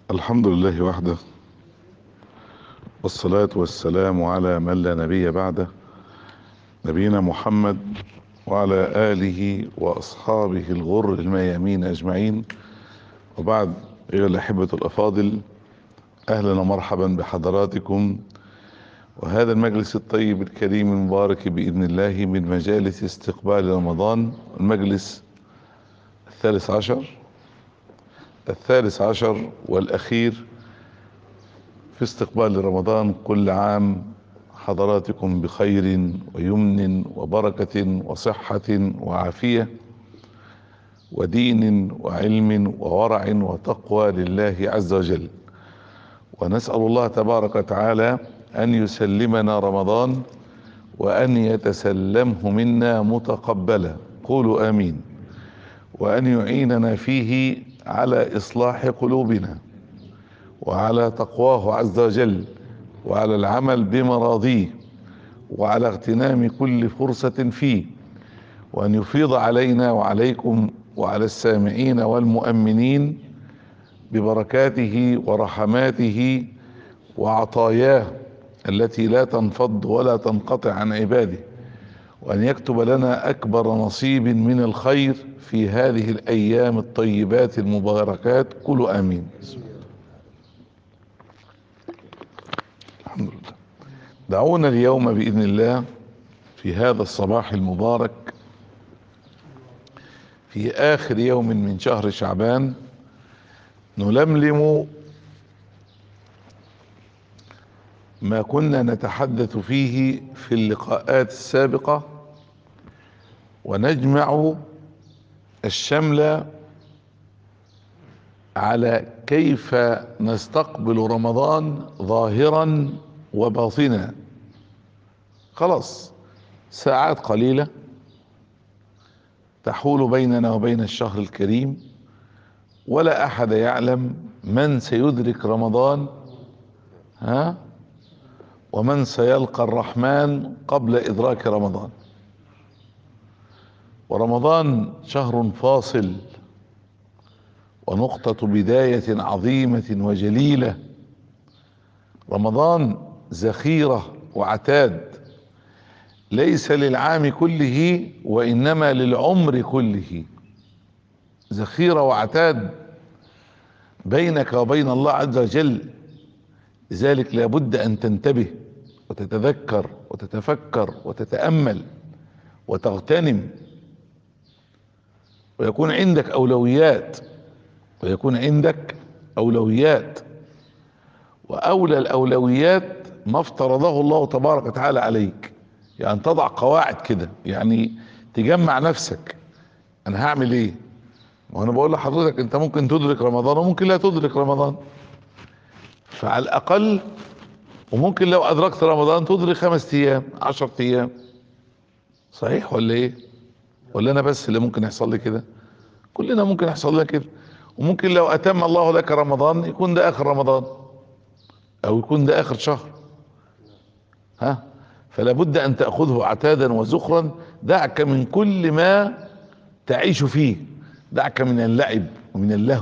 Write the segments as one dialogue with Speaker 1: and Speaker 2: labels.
Speaker 1: الحمد لله وحده والصلاة والسلام على من لا نبي بعده نبينا محمد وعلى آله وأصحابه الغر الميامين أجمعين وبعد أيها الأحبة الأفاضل أهلا ومرحبا بحضراتكم وهذا المجلس الطيب الكريم المبارك بإذن الله من مجالس استقبال رمضان المجلس الثالث عشر الثالث عشر والأخير في استقبال رمضان كل عام حضراتكم بخير ويمن وبركة وصحة وعافية ودين وعلم وورع وتقوى لله عز وجل ونسأل الله تبارك وتعالى أن يسلمنا رمضان وأن يتسلمه منا متقبلا قولوا آمين وأن يعيننا فيه على إصلاح قلوبنا وعلى تقواه عز وجل وعلى العمل بمراضيه وعلى اغتنام كل فرصة فيه وأن يفيض علينا وعليكم وعلى السامعين والمؤمنين ببركاته ورحماته وعطاياه التي لا تنفض ولا تنقطع عن عباده وأن يكتب لنا أكبر نصيب من الخير في هذه الأيام الطيبات المباركات كلوا آمين الحمد لله دعونا اليوم بإذن الله في هذا الصباح المبارك في آخر يوم من شهر شعبان نلملم ما كنا نتحدث فيه في اللقاءات السابقة ونجمع الشمل على كيف نستقبل رمضان ظاهرا وباطنا خلاص ساعات قليلة تحول بيننا وبين الشهر الكريم ولا احد يعلم من سيدرك رمضان ها ومن سيلقى الرحمن قبل ادراك رمضان ورمضان شهر فاصل ونقطة بداية عظيمة وجليلة رمضان ذخيرة وعتاد ليس للعام كله وإنما للعمر كله ذخيرة وعتاد بينك وبين الله عز وجل لذلك لابد أن تنتبه وتتذكر وتتفكر وتتأمل وتغتنم ويكون عندك أولويات ويكون عندك أولويات وأولى الأولويات ما افترضه الله تبارك وتعالى عليك يعني تضع قواعد كده يعني تجمع نفسك أنا هعمل إيه وانا بقول لحضرتك انت ممكن تدرك رمضان وممكن لا تدرك رمضان فعلى الاقل وممكن لو ادركت رمضان تدرك خمس ايام عشر ايام صحيح ولا ايه ولا انا بس اللي ممكن يحصل لي كده كلنا ممكن يحصل لنا كده وممكن لو اتم الله لك رمضان يكون ده اخر رمضان او يكون ده اخر شهر ها فلا بد ان تاخذه عتادا وزخرا دعك من كل ما تعيش فيه دعك من اللعب ومن اللهو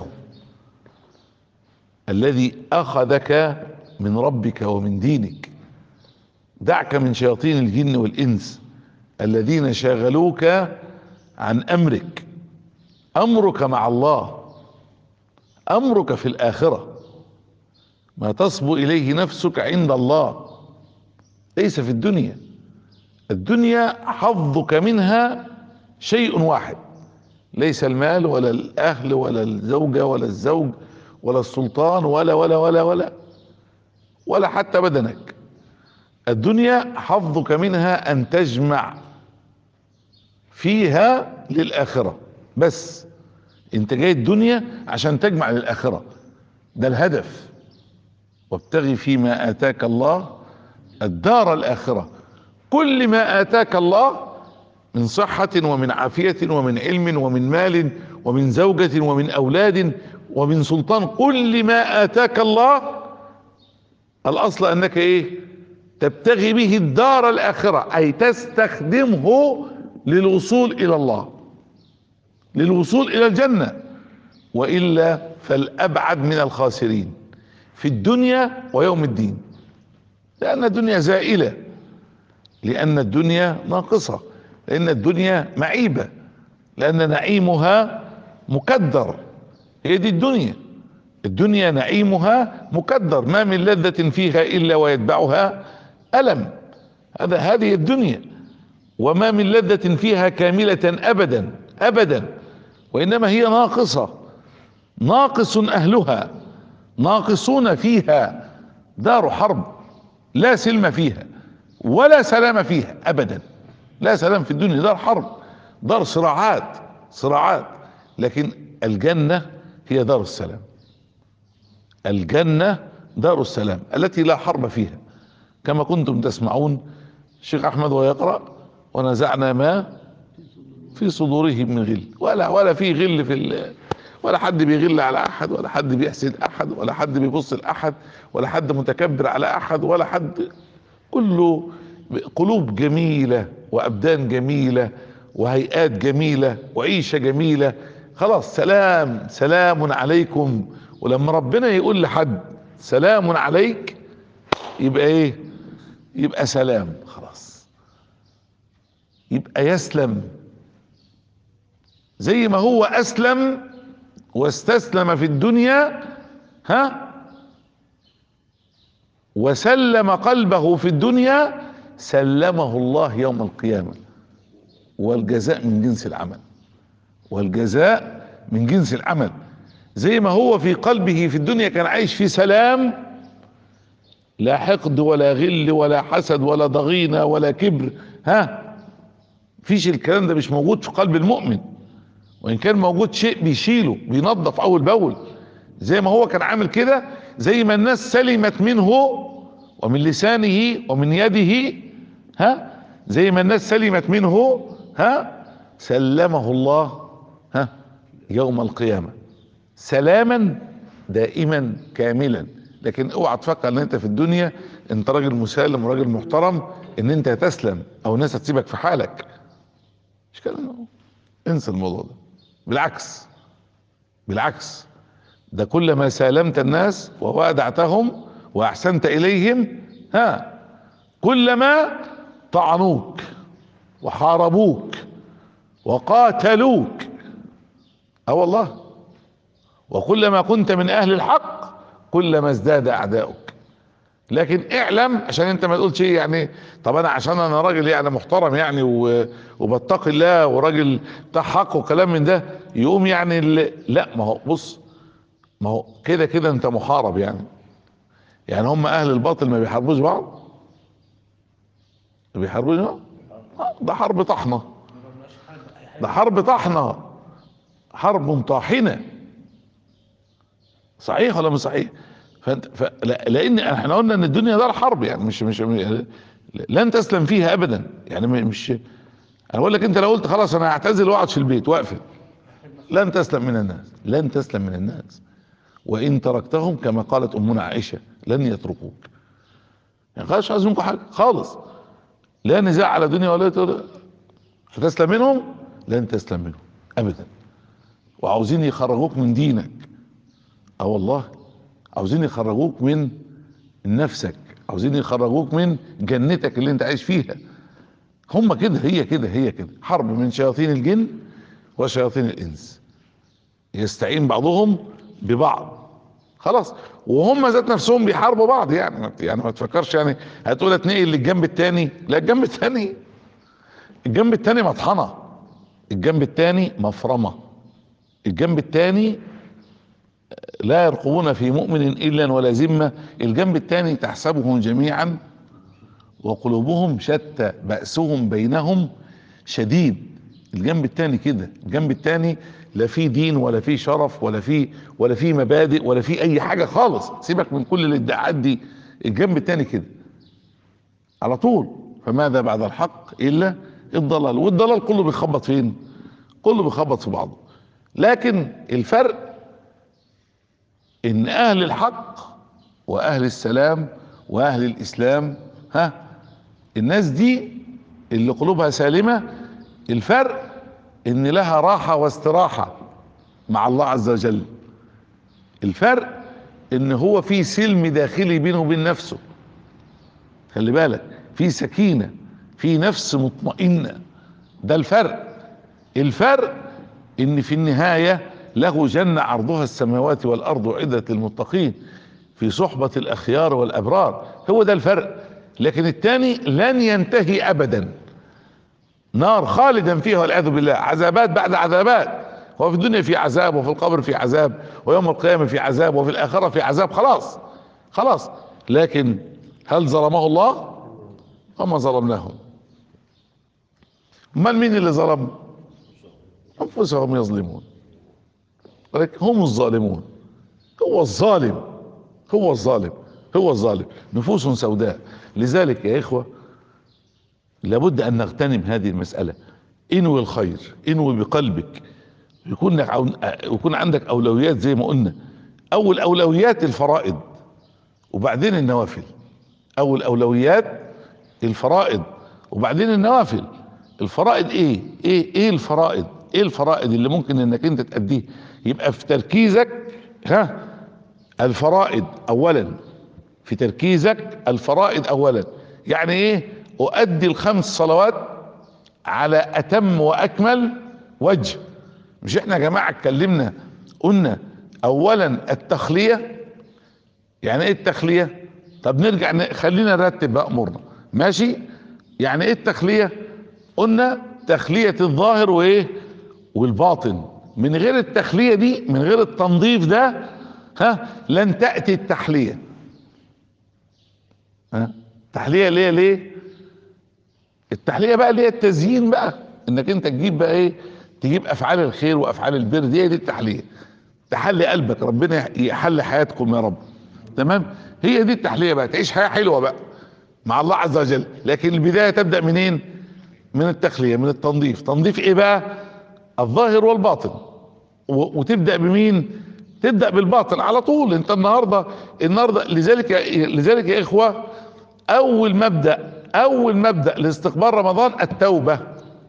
Speaker 1: الذي اخذك من ربك ومن دينك دعك من شياطين الجن والانس الذين شاغلوك عن امرك امرك مع الله امرك في الاخره ما تصبو اليه نفسك عند الله ليس في الدنيا الدنيا حظك منها شيء واحد ليس المال ولا الاهل ولا الزوجة ولا الزوج ولا السلطان ولا ولا ولا ولا ولا حتى بدنك الدنيا حظك منها ان تجمع فيها للاخرة بس انت جاي الدنيا عشان تجمع للاخرة ده الهدف وابتغي فيما اتاك الله الدار الاخرة كل ما اتاك الله من صحة ومن عافية ومن علم ومن مال ومن زوجة ومن أولاد ومن سلطان كل ما آتاك الله الأصل أنك إيه تبتغي به الدار الآخرة أي تستخدمه للوصول إلى الله للوصول إلى الجنة والا فالابعد من الخاسرين في الدنيا ويوم الدين لان الدنيا زائله لان الدنيا ناقصه لان الدنيا معيبه لان نعيمها مكدر هي دي الدنيا الدنيا نعيمها مكدر ما من لذة فيها إلا ويتبعها ألم هذا هذه الدنيا وما من لذة فيها كاملة أبدا أبدا وإنما هي ناقصة ناقص أهلها ناقصون فيها دار حرب لا سلم فيها ولا سلام فيها أبدا لا سلام في الدنيا دار حرب دار صراعات صراعات لكن الجنة هي دار السلام الجنة دار السلام التي لا حرب فيها كما كنتم تسمعون الشيخ احمد ويقرأ ونزعنا ما في صدورهم من غل ولا ولا في غل في ال- ولا حد بيغل على احد ولا حد بيحسد احد ولا حد بيبص لاحد ولا حد متكبر على احد ولا حد كله قلوب جميلة وابدان جميلة وهيئات جميلة وعيشة جميلة خلاص سلام سلام عليكم ولما ربنا يقول لحد سلام عليك يبقى ايه يبقى سلام خلاص يبقى يسلم زي ما هو اسلم واستسلم في الدنيا ها وسلم قلبه في الدنيا سلمه الله يوم القيامة والجزاء من جنس العمل والجزاء من جنس العمل زي ما هو في قلبه في الدنيا كان عايش في سلام لا حقد ولا غل ولا حسد ولا ضغينة ولا كبر ها فيش الكلام ده مش موجود في قلب المؤمن وان كان موجود شيء بيشيله بينظف اول باول زي ما هو كان عامل كده زي ما الناس سلمت منه ومن لسانه ومن يده ها زي ما الناس سلمت منه ها سلمه الله ها يوم القيامة سلاما دائما كاملا لكن اوعى تفكر ان انت في الدنيا انت راجل مسالم وراجل محترم ان انت هتسلم او الناس هتسيبك في حالك مش كده انسى الموضوع ده بالعكس بالعكس ده كلما سالمت الناس ووادعتهم واحسنت اليهم ها كلما طعنوك وحاربوك وقاتلوك اه والله وكلما كنت من اهل الحق كلما ازداد اعداؤك لكن اعلم عشان انت ما تقولش ايه يعني طب انا عشان انا راجل يعني محترم يعني و- وبتقي الله وراجل بتاع حق وكلام من ده يقوم يعني ال- لا ما هو بص ما هو كده كده انت محارب يعني يعني هم اهل الباطل ما بيحاربوش بعض ما بيحاربوش بعض آه، ده حرب طحنه ده حرب طحنه حرب طاحنه صحيح ولا مش صحيح فانت ف... لا- لان احنا قلنا ان الدنيا دار حرب يعني مش مش لن تسلم فيها ابدا يعني م- مش انا بقول لك انت لو قلت خلاص انا هعتزل واقعد في البيت واقفل لن تسلم من الناس لن تسلم من الناس وان تركتهم كما قالت امنا عائشه لن يتركوك يعني خلاص مش عايز منكم حاجه خالص لا نزاع على دنيا ولا ولا- هتسلم منهم لن تسلم منهم ابدا وعاوزين يخرجوك من دينك اه والله عاوزين يخرجوك من نفسك عاوزين يخرجوك من جنتك اللي انت عايش فيها هم كده هي كده هي كده حرب من شياطين الجن وشياطين الانس يستعين بعضهم ببعض خلاص وهم ذات نفسهم بيحاربوا بعض يعني ما- يعني ما تفكرش يعني هتقول اتنقل للجنب التاني لا الجنب التاني الجنب التاني مطحنه الجنب التاني مفرمه الجنب التاني لا يرقبون في مؤمن الا ولا ذمه الجنب الثاني تحسبهم جميعا وقلوبهم شتى بأسهم بينهم شديد الجنب الثاني كده الجنب الثاني لا في دين ولا في شرف ولا في ولا في مبادئ ولا في اي حاجه خالص سيبك من كل الادعاءات دي الجنب الثاني كده على طول فماذا بعد الحق الا الضلال والضلال كله بيخبط فين كله بيخبط في بعضه لكن الفرق ان اهل الحق واهل السلام واهل الاسلام ها الناس دي اللي قلوبها سالمه الفرق ان لها راحه واستراحه مع الله عز وجل الفرق ان هو في سلم داخلي بينه وبين نفسه خلي بالك في سكينة في نفس مطمئنة ده الفرق الفرق ان في النهاية له جنة عرضها السماوات والارض عدة للمتقين في صحبة الاخيار والابرار هو ده الفرق لكن الثاني لن ينتهي ابدا نار خالدا فيها والعياذ بالله عذابات بعد عذابات هو في الدنيا في عذاب وفي القبر في عذاب ويوم القيامة في عذاب وفي الآخرة في عذاب خلاص خلاص لكن هل ظلمه الله وما ظلمناهم امال مين اللي ظلم انفسهم يظلمون ولكن هم الظالمون هو الظالم هو الظالم هو الظالم نفوس سوداء لذلك يا اخوه لابد ان نغتنم هذه المساله انوي الخير انوي بقلبك يكون لك عون- يكون عندك اولويات زي ما قلنا اول اولويات الفرائض وبعدين النوافل اول اولويات الفرائض وبعدين النوافل الفرائض ايه ايه ايه الفرائض ايه الفرائض اللي ممكن انك انت تأديه يبقى في تركيزك ها الفرائض اولا في تركيزك الفرائض اولا يعني ايه اؤدي الخمس صلوات على اتم واكمل وجه مش احنا يا جماعه اتكلمنا قلنا اولا التخليه يعني ايه التخليه طب نرجع ن- خلينا نرتب بقى امورنا ماشي يعني ايه التخليه قلنا تخليه الظاهر وايه والباطن من غير التخليه دي من غير التنظيف ده ها لن تاتي التحليه ها التحليه ليه ليه التحليه بقى اللي هي التزيين بقى انك انت تجيب بقى ايه تجيب افعال الخير وافعال البر دي هي دي التحليه تحلي قلبك ربنا يحل حياتكم يا رب تمام هي دي التحليه بقى تعيش حياه حلوه بقى مع الله عز وجل لكن البدايه تبدا منين من التخليه من التنظيف تنظيف ايه بقى الظاهر والباطن و- وتبدا بمين تبدا بالباطن على طول انت النهارده النهارده لذلك يا- لذلك يا اخوه اول مبدا اول مبدا لاستقبال رمضان التوبه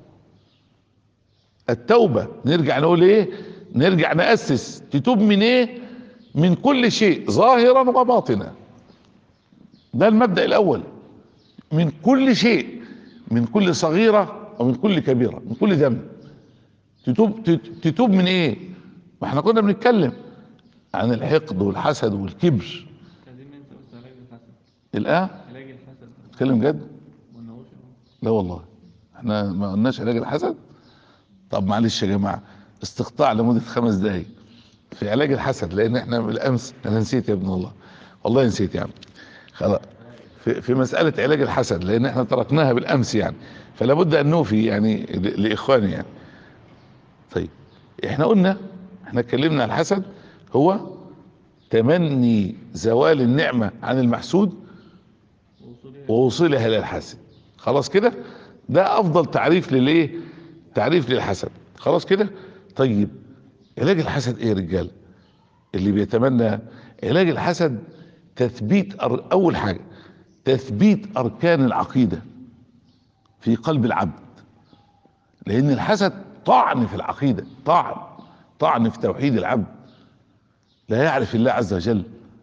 Speaker 1: التوبه نرجع نقول ايه نرجع ناسس تتوب من ايه من كل شيء ظاهرا وباطنا ده المبدا الاول من كل شيء من كل صغيره ومن كل كبيره من كل ذنب تتوب تت- تتوب من ايه ما احنا كنا بنتكلم عن الحقد والحسد والكبر
Speaker 2: عايزين ننسى بس علاج الحسد
Speaker 1: الان
Speaker 2: علاج الحسد
Speaker 1: تتكلم جد
Speaker 2: ما قلناهوش
Speaker 1: لا والله احنا ما قلناش علاج الحسد طب معلش يا جماعه استقطاع لمده خمس دقايق في علاج الحسد لان احنا بالامس انا نسيت يا ابن الله والله نسيت يا عم خلاص في, في مساله علاج الحسد لان احنا تركناها بالامس يعني فلا بد ان نوفي يعني ل- لاخواني يعني طيب احنا قلنا احنا اتكلمنا عن الحسد هو تمني زوال النعمه عن المحسود
Speaker 2: ووصولي
Speaker 1: ووصولها الى الحسد خلاص كده ده افضل تعريف للايه تعريف للحسد خلاص كده طيب علاج الحسد ايه يا رجال اللي بيتمنى علاج الحسد تثبيت أر... اول حاجه تثبيت اركان العقيده في قلب العبد لان الحسد طعن في العقيده طعن طعن في توحيد العبد لا يعرف الله عز وجل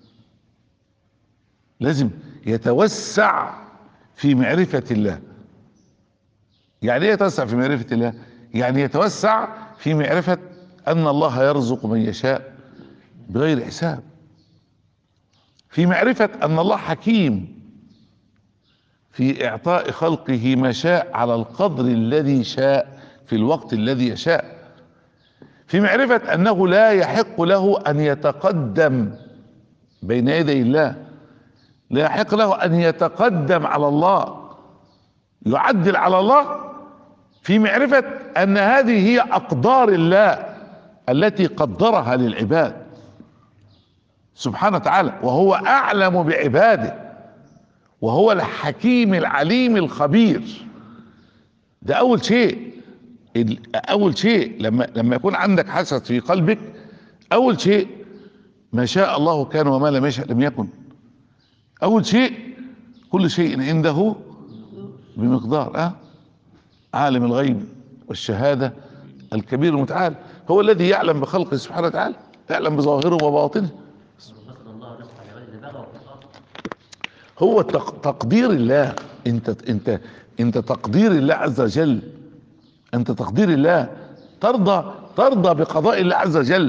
Speaker 1: لازم يتوسع في معرفة الله يعني ايه يتوسع في معرفة الله يعني يتوسع في معرفة ان الله يرزق من يشاء بغير حساب في معرفة ان الله حكيم في اعطاء خلقه ما شاء على القدر الذي شاء في الوقت الذي يشاء في معرفة انه لا يحق له ان يتقدم بين يدي الله لا يحق له ان يتقدم على الله يعدل على الله في معرفة ان هذه هي اقدار الله التي قدرها للعباد سبحانه وتعالى وهو اعلم بعباده وهو الحكيم العليم الخبير ده اول شيء ال- اول شيء لما لما يكون عندك حسد في قلبك اول شيء ما شاء الله كان وما لم يشاء لم يكن اول شيء كل شيء عنده بمقدار اه عالم الغيب والشهاده الكبير المتعال هو الذي يعلم بخلقه سبحانه وتعالى يعلم بظاهره وباطنه
Speaker 3: نصر الله رزق العباد اللي بغوا في الارض
Speaker 1: هو تق- تقدير الله انت انت انت تقدير الله عز وجل انت تقدير الله ترضى ترضى بقضاء الله عز وجل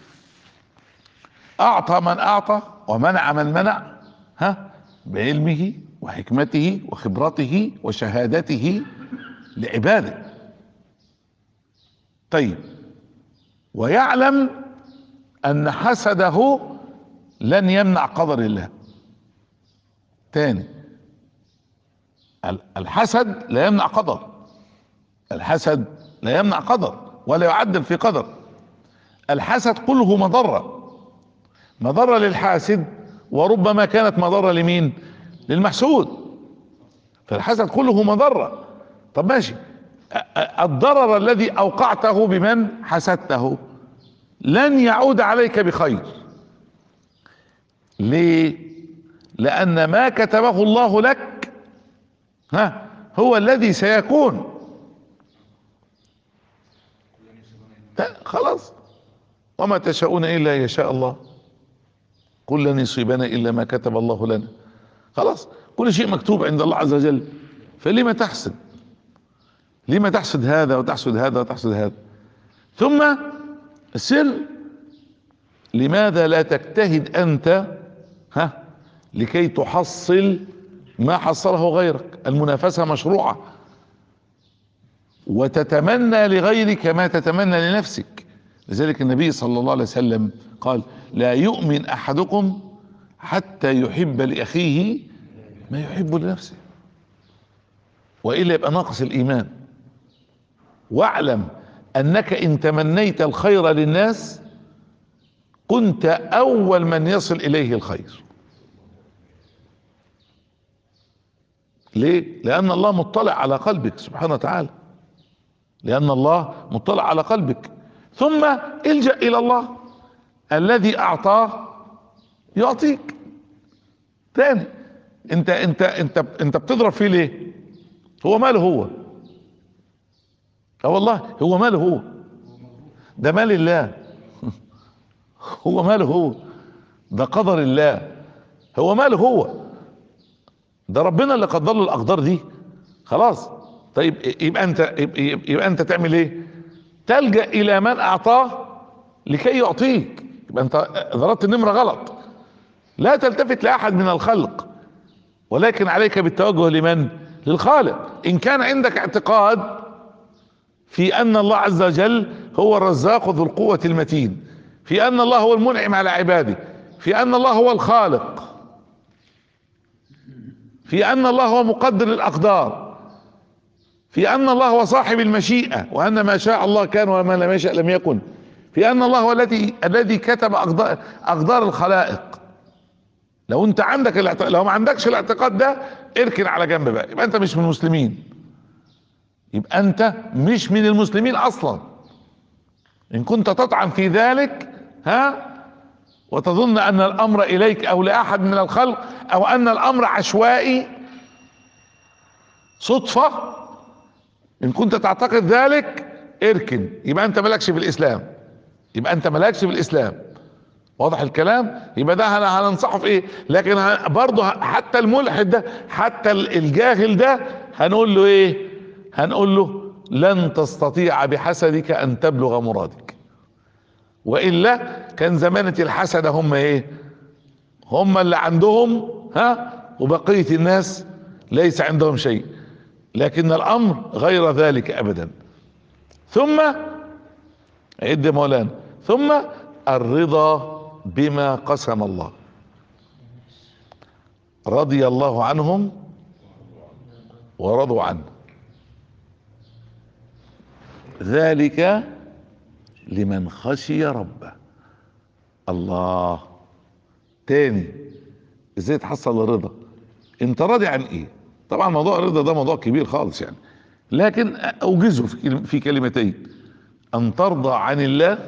Speaker 1: اعطى من اعطى ومنع من منع ها بعلمه وحكمته وخبرته وشهادته لعباده طيب ويعلم ان حسده لن يمنع قدر الله تاني ال- الحسد لا يمنع قدر الحسد لا يمنع قدر ولا يعدل في قدر الحسد كله مضرة مضرة للحاسد وربما كانت مضرة لمين للمحسود فالحسد كله مضرة طب ماشي أ- أ- الضرر الذي اوقعته بمن حسدته لن يعود عليك بخير ليه لان ما كتبه الله لك ها هو الذي سيكون لا خلاص وما تشاءون الا ان يشاء الله قل لن يصيبنا الا ما كتب الله لنا خلاص كل شيء مكتوب عند الله عز وجل فلما تحسد لما تحسد هذا وتحسد هذا وتحسد هذا ثم السر لماذا لا تجتهد انت ها لكي تحصل ما حصله غيرك المنافسة مشروعة وتتمنى لغيرك ما تتمنى لنفسك لذلك النبي صلى الله عليه وسلم قال لا يؤمن احدكم حتى يحب لاخيه ما يحب لنفسه والا يبقى ناقص الايمان واعلم انك ان تمنيت الخير للناس كنت اول من يصل اليه الخير ليه لان الله مطلع على قلبك سبحانه وتعالى لان الله مطلع على قلبك ثم الجا الى الله الذي اعطاه يعطيك تاني انت انت انت انت بتضرب فيه ليه هو ماله هو اه والله هو ماله هو ده مال الله هو ماله هو ده قدر الله هو ماله هو ده ربنا اللي قدر له الاقدار دي خلاص طيب يبقى انت يبقى, يبقى انت تعمل ايه تلجا الى من اعطاه لكي يعطيك يبقى انت ضربت النمره غلط لا تلتفت لاحد من الخلق ولكن عليك بالتوجه لمن للخالق ان كان عندك اعتقاد في ان الله عز وجل هو الرزاق ذو القوه المتين في ان الله هو المنعم على عباده في ان الله هو الخالق في ان الله هو مقدر الاقدار في ان الله هو صاحب المشيئه وان ما شاء الله كان وما لم يشاء لم يكن في ان الله هو الذي الذي كتب اقدار اقدار الخلائق لو انت عندك الاعتقاد لو ما عندكش الاعتقاد ده اركن على جنب بقى يبقى انت مش من المسلمين يبقى انت مش من المسلمين اصلا ان كنت تطعن في ذلك ها وتظن ان الامر اليك او لاحد من الخلق او ان الامر عشوائي صدفة ان كنت تعتقد ذلك اركن يبقى انت مالكش في الاسلام يبقى انت مالكش في الاسلام واضح الكلام يبقى ده هن- هننصحه في ايه لكن ه- برضه ه- حتى الملحد ده حتى ال- الجاهل ده هنقول له ايه هنقول له لن تستطيع بحسدك ان تبلغ مرادك والا كان زمانة الحسد هم ايه هم اللي عندهم ها وبقية الناس ليس عندهم شيء لكن الامر غير ذلك ابدا ثم عد يا مولانا ثم الرضا بما قسم الله رضي الله عنهم ورضوا عنه ذلك لمن خشي ربه الله تاني ازاي تحصل الرضا انت راضي عن ايه طبعا موضوع الرضا ده موضوع كبير خالص يعني لكن اوجزه في كلم- في كلمتين ان ترضى عن الله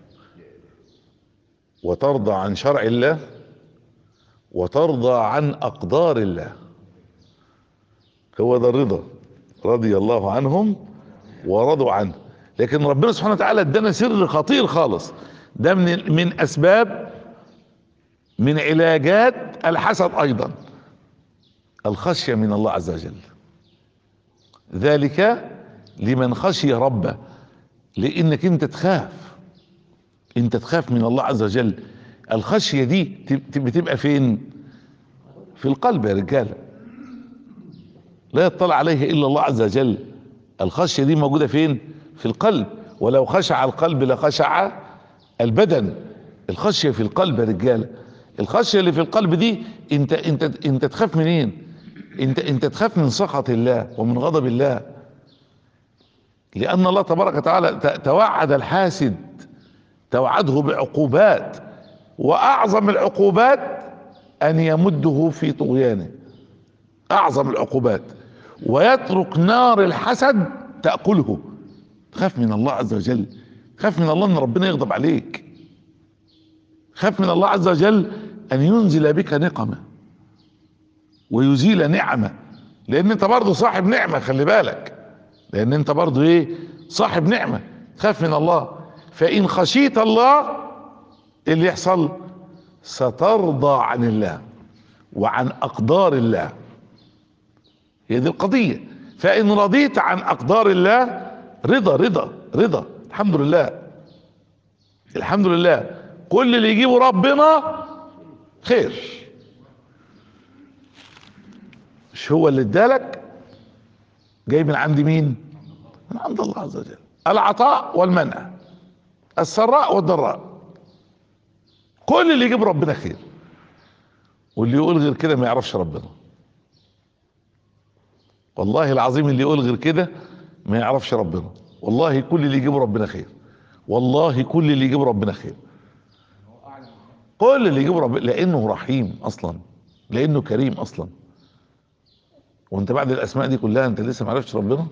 Speaker 1: وترضى عن شرع الله وترضى عن اقدار الله هو ده الرضا رضي الله عنهم ورضوا عنه لكن ربنا سبحانه وتعالى ادانا سر خطير خالص ده من من اسباب من علاجات الحسد ايضا الخشيه من الله عز وجل ذلك لمن خشي ربه لانك انت تخاف انت تخاف من الله عز وجل الخشيه دي تب- بتبقى فين في القلب يا رجاله لا يطلع عليه الا الله عز وجل الخشيه دي موجوده فين في القلب ولو خشع القلب لخشع البدن الخشيه في القلب يا رجاله الخشيه اللي في القلب دي انت انت انت تخاف منين انت انت تخاف من سخط الله ومن غضب الله لان الله تبارك وتعالى ت- توعد الحاسد توعده بعقوبات واعظم العقوبات ان يمده في طغيانه اعظم العقوبات ويترك نار الحسد تاكله خاف من الله عز وجل خاف من الله ان ربنا يغضب عليك خاف من الله عز وجل ان ينزل بك نقمه ويزيل نعمه لان انت برضه صاحب نعمه خلي بالك لان انت برضه ايه صاحب نعمه خاف من الله فان خشيت الله إيه اللي يحصل سترضى عن الله وعن اقدار الله هي دي القضيه فان رضيت عن اقدار الله رضا رضا رضا الحمد لله الحمد لله كل اللي يجيبه ربنا خير مش هو اللي ادالك جاي من عند مين من عند الله عز وجل العطاء والمنع السراء والضراء كل اللي يجيب ربنا خير واللي يقول غير كده ما يعرفش ربنا والله العظيم اللي يقول غير كده ما يعرفش ربنا والله كل اللي يجيب ربنا خير والله كل اللي يجيب ربنا خير كل اللي يجيب ربنا لانه رحيم اصلا لانه كريم اصلا وانت بعد الاسماء دي كلها انت لسه ما عرفتش ربنا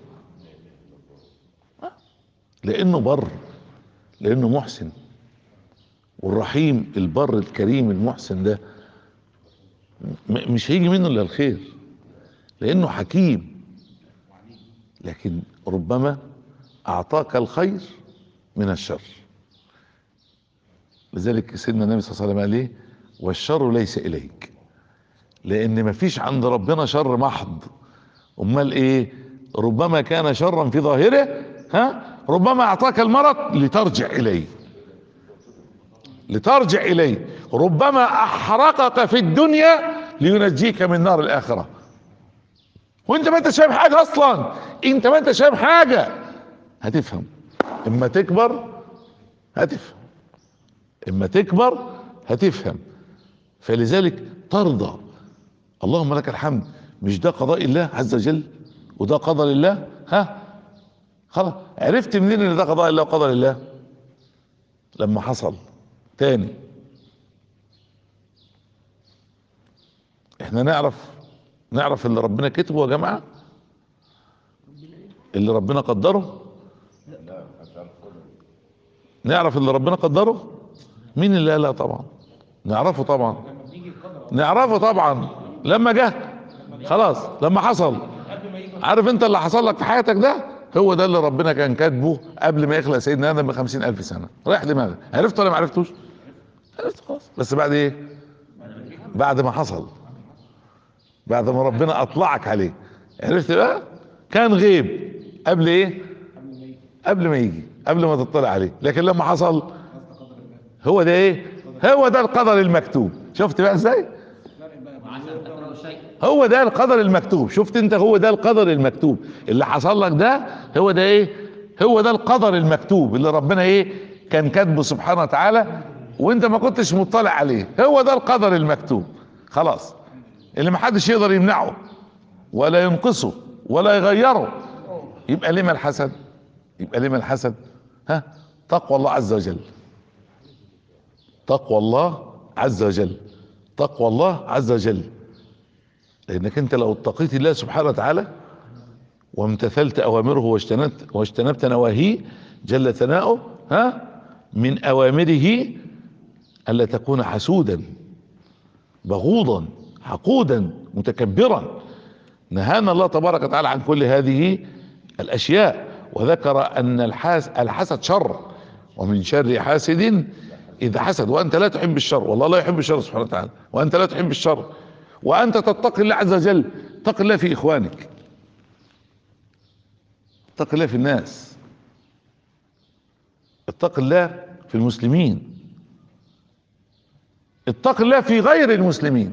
Speaker 1: لانه بر لانه محسن والرحيم البر الكريم المحسن ده م- مش هيجي منه الا الخير لانه حكيم لكن ربما اعطاك الخير من الشر لذلك سيدنا النبي صلى الله عليه وسلم قال ايه والشر ليس اليك لان مفيش عند ربنا شر محض امال ايه ربما كان شرا في ظاهره ها ربما اعطاك المرض لترجع اليه لترجع اليه ربما احرقك في الدنيا لينجيك من نار الاخره وانت ما انت شايف حاجه اصلا انت ما انت شايف حاجه هتفهم اما تكبر هتفهم اما تكبر هتفهم فلذلك ترضى اللهم لك الحمد مش ده قضاء الله عز وجل وده قدر الله ها خلاص عرفت منين ان ده قضاء الله وقدر الله لما حصل تاني احنا نعرف نعرف اللي ربنا كتبه يا جماعه اللي ربنا قدره نعرف اللي ربنا قدره مين اللي قال لا طبعا نعرفه طبعا نعرفه طبعا لما جه خلاص لما حصل عارف انت اللي حصل لك في حياتك ده هو ده اللي ربنا كان كاتبه قبل ما يخلق سيدنا ادم بخمسين الف سنه رايح دماغك عرفت ولا ما عرفتوش عرفت خلاص بس بعد ايه بعد ما حصل بعد ما ربنا اطلعك عليه عرفت بقى كان غيب قبل ايه قبل ما يجي قبل ما تطلع عليه لكن لما حصل هو ده ايه هو ده القدر المكتوب شفت بقى ازاي
Speaker 3: وعسى تكرهوا شيء
Speaker 1: هو ده القدر المكتوب شفت انت هو ده القدر المكتوب اللي حصل لك ده هو ده ايه هو ده القدر المكتوب اللي ربنا ايه كان كاتبه سبحانه وتعالى وانت ما كنتش مطلع عليه هو ده القدر المكتوب خلاص اللي ما حدش يقدر يمنعه ولا ينقصه ولا يغيره يبقى لما الحسد يبقى لما الحسد ها تقوى الله عز وجل تقوى الله عز وجل تقوى الله عز وجل لانك انت لو اتقيت الله سبحانه وتعالى وامتثلت اوامره واجتنبت واجتنبت نواهيه جل ثناؤه ها من اوامره الا تكون حسودا بغوضا حقودا متكبرا نهانا الله تبارك وتعالى عن كل هذه الاشياء وذكر ان الحاس الحسد شر ومن شر حاسد اذا حسد وانت لا تحب الشر والله لا يحب الشر سبحانه وتعالى وانت لا تحب الشر وانت تتقي الله عز وجل اتق الله في اخوانك اتق الله في الناس اتق الله في المسلمين اتق الله في غير المسلمين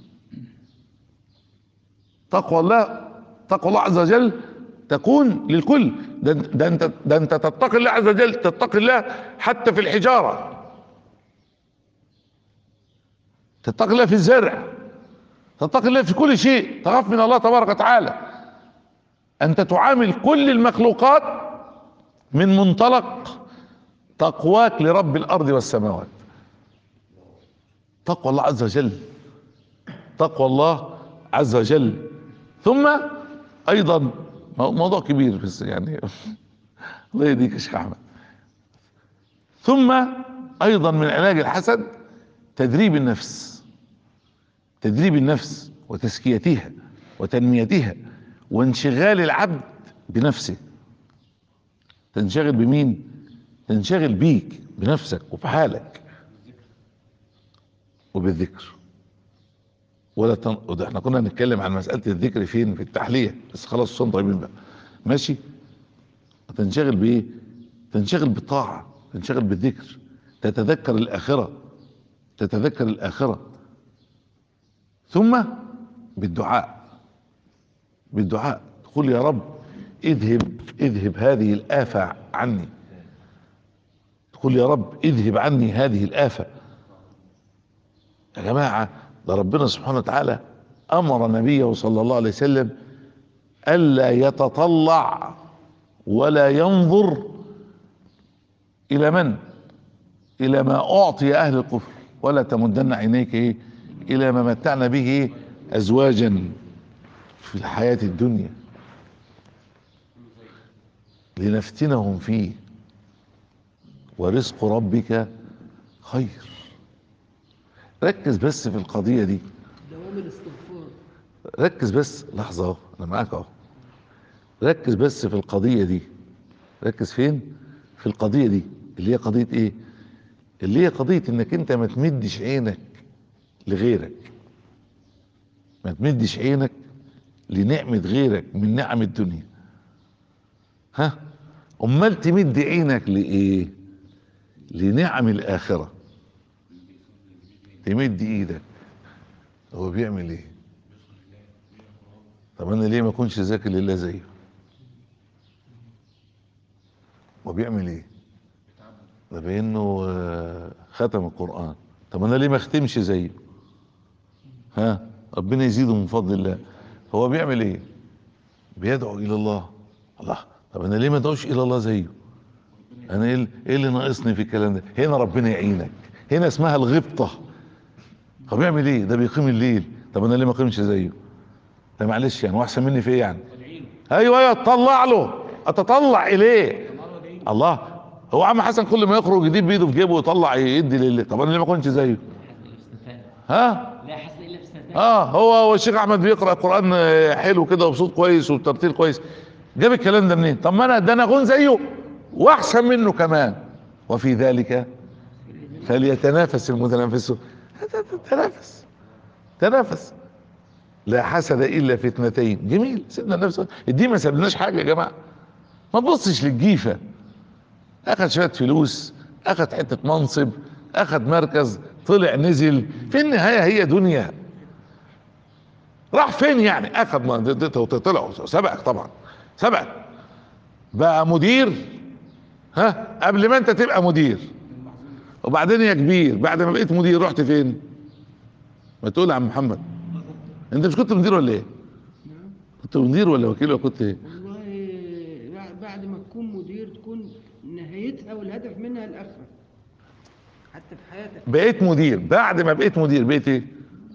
Speaker 1: تقوى الله تقوى الله عز وجل تكون للكل ده, ده انت ده انت تتقي الله عز وجل تتقي الله حتى في الحجاره تتقي الله في الزرع تتقي الله في كل شيء تخاف من الله تبارك وتعالى انت تعامل كل المخلوقات من منطلق تقواك لرب الارض والسماوات تقوى الله عز وجل تقوى الله عز وجل ثم ايضا مو- موضوع كبير بس يعني الله يهديك يا شيخ احمد ثم ايضا من علاج الحسد تدريب النفس تدريب النفس وتزكيتها وتنميتها وانشغال العبد بنفسه تنشغل بمين تنشغل بيك بنفسك وبحالك وبالذكر ولا تن... وده احنا كنا نتكلم عن مسألة الذكر فين في التحلية بس خلاص الصوم طيبين بقى ماشي تنشغل بايه تنشغل بالطاعة تنشغل بالذكر تتذكر الآخرة تتذكر الآخرة ثم بالدعاء بالدعاء تقول يا رب اذهب اذهب هذه الآفة عني تقول يا رب اذهب عني هذه الآفة يا جماعة ده ربنا سبحانه وتعالى أمر نبيه صلى الله عليه وسلم ألا يتطلع ولا ينظر إلى من إلى ما أعطي أهل الكفر ولا تمدن عينيك إيه إلى ما متعنا به إيه أزواجا في الحياة الدنيا لنفتنهم فيه ورزق ربك خير ركز بس في القضية دي
Speaker 4: دوام الاستغفار
Speaker 1: ركز بس لحظة اهو انا معاك اهو ركز بس في القضية دي ركز فين في القضية دي اللي هي قضية ايه اللي هي قضية انك انت ما تمدش عينك لغيرك ما تمدش عينك لنعمة غيرك من نعم الدنيا ها امال تمد عينك لايه لنعم الاخرة تمد ايدك هو بيعمل ايه طب انا ليه ما اكونش ذاكر لله زيه هو بيعمل ايه ده بانه آه، ختم القران طب انا ليه ما اختمش زيه ها ربنا يزيده من فضل الله هو بيعمل ايه بيدعو الى الله الله طب انا ليه ما ادعوش الى الله زيه انا ايه ال- إيه اللي ناقصني في الكلام ده هنا ربنا يعينك هنا اسمها الغبطه هو بيعمل ايه ده بيقيم الليل طب انا ليه ما اقيمش زيه ده معلش يعني واحسن مني في ايه يعني ايوه ايوه اطلع له اتطلع اليه الله هو عم حسن كل ما يخرج يجيب بايده في جيبه ويطلع يدي لله طب انا ليه ما كنتش زيه ها
Speaker 4: لا حسن الا باستهداف
Speaker 1: اه هو هو الشيخ احمد بيقرا قران آه، حلو كده وبصوت كويس وبترتيل كويس جاب الكلام ده منين طب ما انا ده انا اكون زيه واحسن منه كمان وفي ذلك فليتنافس المتنافسون تنافس تنافس لا حسد الا في اثنتين جميل سيبنا النفس الدين ما سابلناش حاجه يا جماعه ما تبصش للجيفه اخد شويه فلوس اخد حته منصب اخد مركز طلع نزل في النهايه هي دنيا راح فين يعني اخد ما- د- د- طلع سبقك طبعا سبقك بقى مدير ها قبل ما انت تبقى مدير وبعدين يا كبير بعد ما بقيت مدير رحت فين ما تقول يا عم محمد انت مش كنت مدير ولا ايه كنت مدير ولا وكيل ولا كنت ايه
Speaker 4: والله بع- بعد ما تكون مدير تكون نهايتها والهدف منها الاخره حتى في حياتك
Speaker 1: بقيت مدير بعد ما بقيت مدير بقيت ايه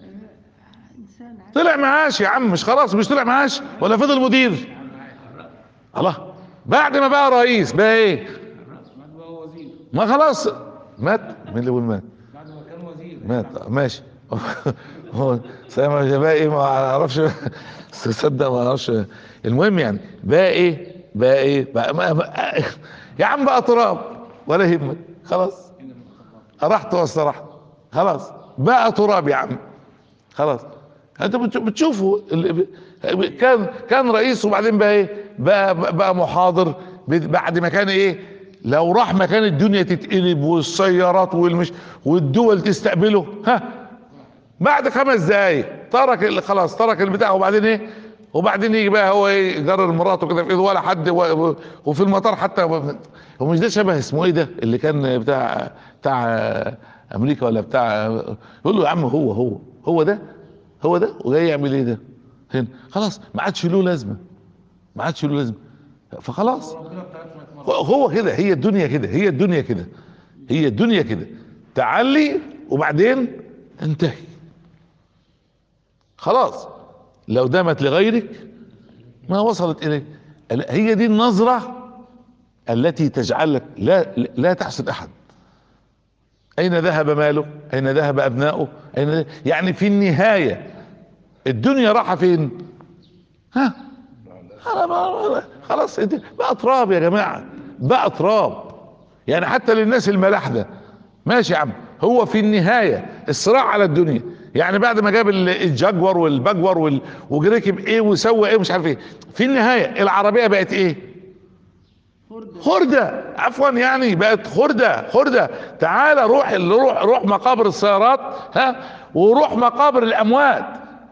Speaker 4: انسان عادي
Speaker 1: طلع معاش يا عم مش خلاص مش طلع معاش ولا فضل مدير الله بعد ما بقى رئيس بقى ايه
Speaker 2: بعد ما هو وزير
Speaker 1: ما خلاص مات مين اللي بيقول مات
Speaker 2: بعد ما كان وزير
Speaker 1: مات ماشي هو سامع بقى ايه ما اعرفش تصدق ما اعرفش المهم يعني بقى ايه بقى ايه بقى ما بقى يا عم بقى تراب ولا يهمك خلاص رحت واسترحت خلاص بقى تراب يا عم خلاص انت بتش- بتشوفوا اللي ب- كان كان رئيس وبعدين بقى ايه بقى بقى محاضر ب- بعد ما كان ايه لو راح مكان الدنيا تتقلب والسيارات والمش والدول تستقبله ها بعد خمس دقايق ترك اللي خلاص ترك البتاع وبعدين ايه وبعدين يجي بقى هو ايه جرر مراته كده في ايده ولا حد و- و- وفي المطار حتى هو مش ده شبه اسمه ايه ده اللي كان بتاع بتاع امريكا ولا بتاع يقول له يا عم هو هو هو ده هو ده وجاي يعمل ايه ده هنا خلاص ما عادش له لازمه ما عادش له لازمه فخلاص
Speaker 2: ربنا بتاعتنا مرة
Speaker 1: هو كده هي الدنيا كده هي الدنيا كده هي الدنيا كده تعلي وبعدين تنتهي خلاص لو دامت لغيرك ما وصلت اليه هي دي النظرة التي تجعلك لا لا تحسد احد اين ذهب ماله اين ذهب ابناؤه اين ذهب يعني في النهاية الدنيا راحة فين ها خلاص- خلاص انت- بقى تراب يا جماعه بقى تراب يعني حتى للناس الملاحده ماشي يا عم هو في النهايه الصراع على الدنيا يعني بعد ما جاب ال- الجاكور والباجور وال- وركب ايه وسوى ايه ومش عارف ايه في النهايه العربيه بقت ايه
Speaker 4: خردة
Speaker 1: خردة عفوا يعني بقت خردة خردة تعال روح روح روح مقابر السيارات ها وروح مقابر الاموات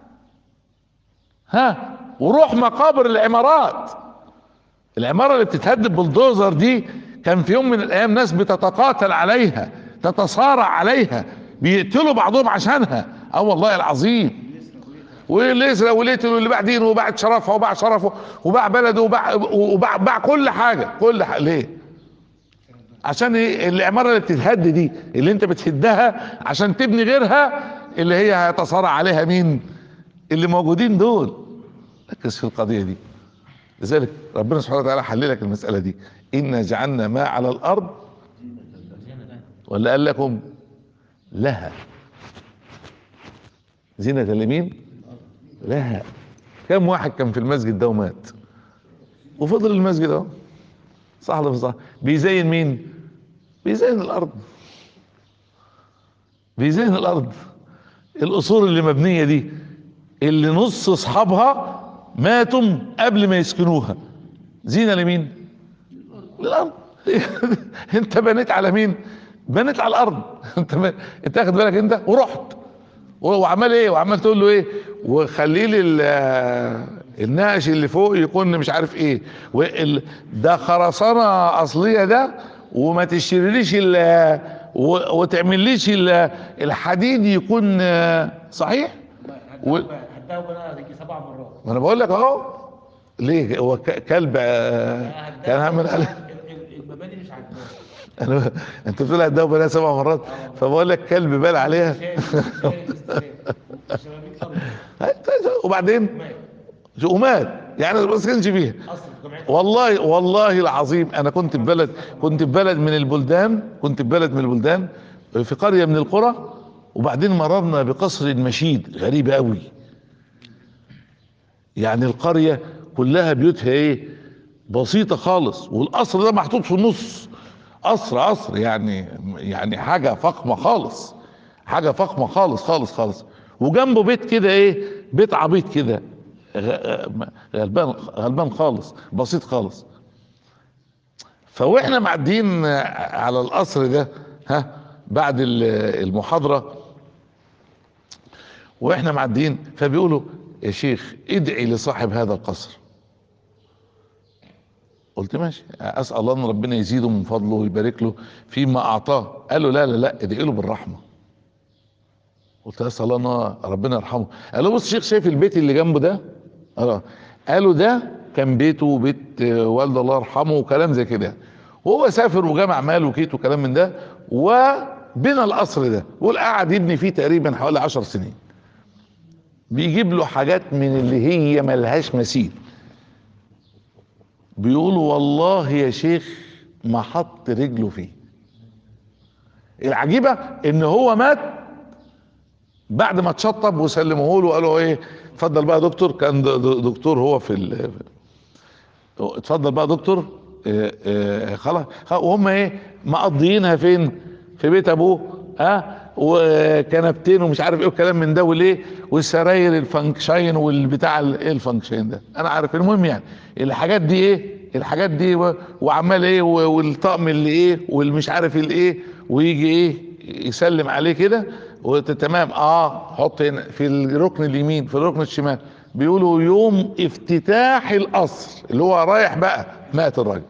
Speaker 1: ها وروح مقابر العمارات العمارة اللي بتتهد بالدوزر دي كان في يوم من الايام ناس بتتقاتل عليها تتصارع عليها بيقتلوا بعضهم عشانها اه والله العظيم واللي يسرق واللي يقتل واللي باع دينه وباع شرفه وباع شرفه وباع بلده وباع وباع باع كل حاجه كل حاجه ليه؟ عشان ايه العماره اللي بتتهد دي اللي انت بتهدها عشان تبني غيرها اللي هي هيتصارع عليها مين؟ اللي موجودين دول ركز في القضيه دي لذلك ربنا سبحانه وتعالى حل لك المساله دي انا جعلنا ما على الارض ولا قال لكم لها زينة لمين؟ لها كم واحد كان في المسجد ده ومات وفضل المسجد اهو صح ولا مش صح بيزين مين بيزين الارض بيزين الارض القصور اللي مبنيه دي اللي نص اصحابها ماتوا قبل ما يسكنوها زينه لمين للارض انت بنيت على مين بنيت على الارض انت ب... انت واخد بالك انت ورحت وعمال ايه وعمال تقول له ايه وخليه لي ال- النقش اللي فوق يكون مش عارف ايه وال... ده خرسانه اصليه ده وما تشتريليش ال... و... وتعمليش ال... الحديد يكون آه، صحيح و...
Speaker 3: هداه بقى ديكي سبع مرات
Speaker 1: ما انا بقول لك اهو ليه هو ك- كلب آه، كان عامل عليه
Speaker 3: ال- ال- المباني مش عاجباه
Speaker 1: انا انت بتقول هتداوي بلاها سبع مرات فبقول لك كلب بال عليها
Speaker 3: شايل شايل استلام والشبابيك طرد
Speaker 1: وبعدين
Speaker 3: مات
Speaker 1: ومات يعني ما سكنش فيها
Speaker 3: اصل في جامعه
Speaker 1: والله والله العظيم انا كنت في بلد كنت في بلد من البلدان كنت في بلد من البلدان في قريه من القرى وبعدين مررنا بقصر مشيد غريب قوي يعني القريه كلها بيوتها ايه بسيطه خالص والقصر ده محطوط في النص قصر قصر يعني يعني حاجه فخمه خالص حاجه فخمه خالص خالص خالص وجنبه بيت كده ايه بيت عبيط كده غ- غلبان غلبان خالص بسيط خالص فواحنا معديين على القصر ده ها بعد ال- المحاضره واحنا معديين فبيقولوا يا شيخ ادعي لصاحب هذا القصر قلت ماشي اسال الله ان ربنا يزيده من فضله ويبارك له فيما اعطاه قال له لا لا لا ادعي له بالرحمه قلت اسال الله ان ربنا يرحمه قال له بص الشيخ شايف البيت اللي جنبه ده اه قالوا ده كان بيته وبيت آه، والده الله يرحمه وكلام زي كده وهو سافر وجمع مال وكيت وكلام من ده وبنى القصر ده بيقول قعد يبني فيه تقريبا حوالي عشر سنين بيجيب له حاجات من اللي هي ملهاش مثيل بيقولوا والله يا شيخ ما حط رجله فيه العجيبة ان هو مات بعد ما اتشطب وسلموه له وقالوا ايه اتفضل بقى يا دكتور كان د- د- دكتور هو في ال- اتفضل بقى يا دكتور اه اه خلاص خلاص، وهم ايه مقضيينها فين في بيت ابوه ها وكنبتين ومش عارف ايه وكلام من ده وليه والسراير الفانكشاين والبتاع ال- ايه الفانكشاين ده انا عارف المهم يعني الحاجات دي ايه الحاجات دي و- وعمال ايه و- والطقم اللي ايه والمش عارف الايه ويجي ايه يسلم عليه كده وت- تمام اه حط هنا في الركن اليمين في الركن الشمال بيقولوا يوم افتتاح القصر اللي هو رايح بقى مات الراجل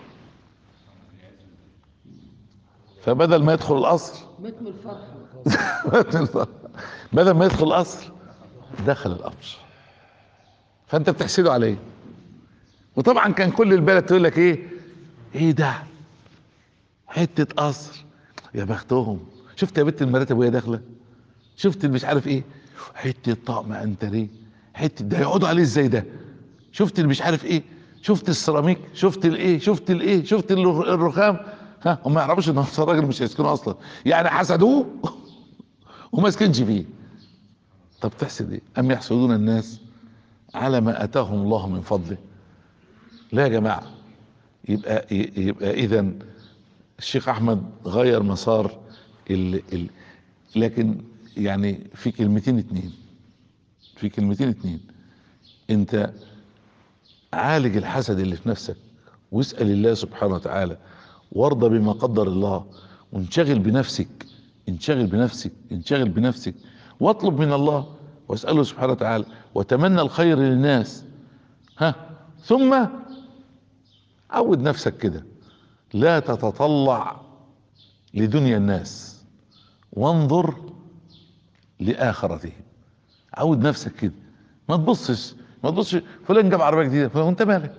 Speaker 1: فبدل ما يدخل القصر
Speaker 4: مات من الفرحة
Speaker 1: بدل ما يدخل القصر دخل القبر فانت بتحسده على ايه وطبعا كان كل البلد تقول لك ايه ايه ده حته قصر يا بختهم شفت يا بنت المراتب وهي داخله شفت اللي مش عارف ايه حته طقم انتريه حته ده يقعدوا عليه ازاي ده شفت اللي مش عارف ايه شفت السيراميك شفت الايه شفت الايه شفت الر- الرخام ها هم ما يعرفوش ان هو الراجل مش هيسكنه اصلا يعني حسدوه وما سكنش فيه طب تحسد ايه ام يحسدون الناس على ما اتاهم الله من فضله لا يا جماعه يبقى يبقى اذا الشيخ احمد غير مسار ال ال لكن يعني في كلمتين اتنين في كلمتين اتنين انت عالج الحسد اللي في نفسك واسأل الله سبحانه وتعالى وارضى بما قدر الله وانشغل بنفسك انشغل بنفسك انشغل بنفسك واطلب من الله واسأله سبحانه وتعالى وتمنى الخير للناس ها ثم عود نفسك كده لا تتطلع لدنيا الناس وانظر لآخرتهم عود نفسك كده ما تبصش ما تبصش فلان جاب عربيه جديده فلان وانت مالك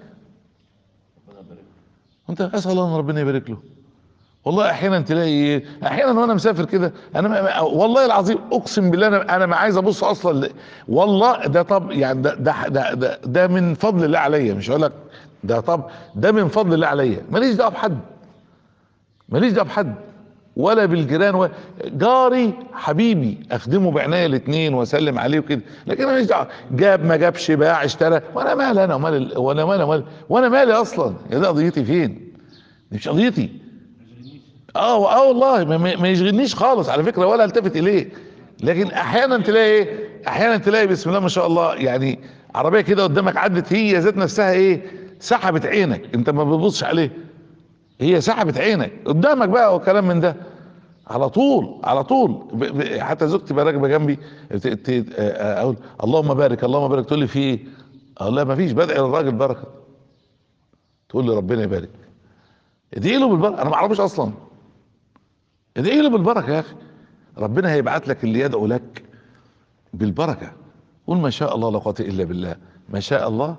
Speaker 1: انت اسال الله ان ربنا يبارك له والله احيانا تلاقي احيانا وانا مسافر كده انا ما- ما- والله العظيم اقسم بالله انا انا ما عايز ابص اصلا ل- والله ده طب يعني ده ده ده, ده, ده من فضل الله عليا مش هقول لك ده طب ده من فضل الله عليا ماليش دعوه بحد ماليش دعوه بحد ولا بالجيران ولا جاري حبيبي اخدمه بعناية الاثنين واسلم عليه وكده لكن انا ماليش دعوه جاب ما جابش باع اشترى وانا مالي انا ومال ال- وانا مالي ومال وانا مالي اصلا يا ده قضيتي فين دي مش قضيتي اه اه والله ما, ما ما يشغلنيش خالص على فكره ولا التفت اليه لكن احيانا تلاقي ايه احيانا تلاقي بسم الله ما شاء الله يعني عربيه كده قدامك عدت هي ذات نفسها ايه سحبت عينك انت ما بتبصش عليه هي سحبت عينك قدامك بقى وكلام من ده على طول على طول ب- ب- حتى زوجتي تبقى راكبه جنبي ت- ت- آه، اقول اللهم بارك اللهم بارك تقول لي في ايه؟ اقول لها ما فيش بدعي للراجل بركه تقول لي ربنا يبارك ادعي له بالبركه انا ما اعرفوش اصلا ادعي له بالبركه يا اخي ربنا هيبعت لك اللي يدعو لك بالبركه قول ما شاء الله لا قوه الا بالله ما شاء الله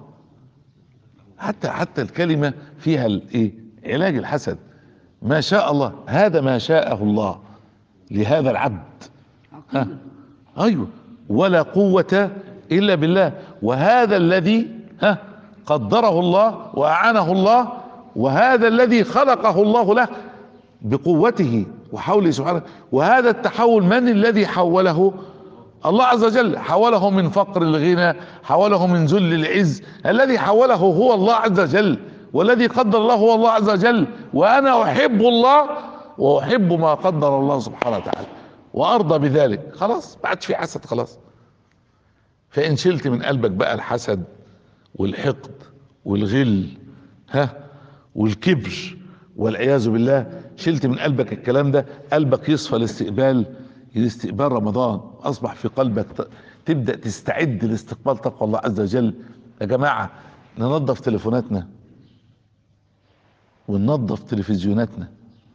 Speaker 1: حتى حتى الكلمه فيها الايه علاج الحسد ما شاء الله هذا ما شاءه الله لهذا العبد ها
Speaker 4: عقيدة
Speaker 1: ايوه ولا قوة الا بالله وهذا الذي ها قدره الله واعانه الله وهذا الذي خلقه الله له بقوته وحوله سبحانه وهذا التحول من الذي حوله الله عز وجل حوله من فقر الغنى حوله من ذل العز الذي حوله هو الله عز وجل والذي قدر الله هو الله عز وجل وانا احب الله واحب ما قدر الله سبحانه وتعالى وارضى بذلك خلاص ما عادش في حسد خلاص فان شلت من قلبك بقى الحسد والحقد والغل ها والكبر والعياذ بالله شلت من قلبك الكلام ده قلبك يصفى لاستقبال لاستقبال رمضان اصبح في قلبك ت- تبدا تستعد لاستقبال تقوى الله عز وجل يا جماعه ننظف تليفوناتنا وننظف تلفزيوناتنا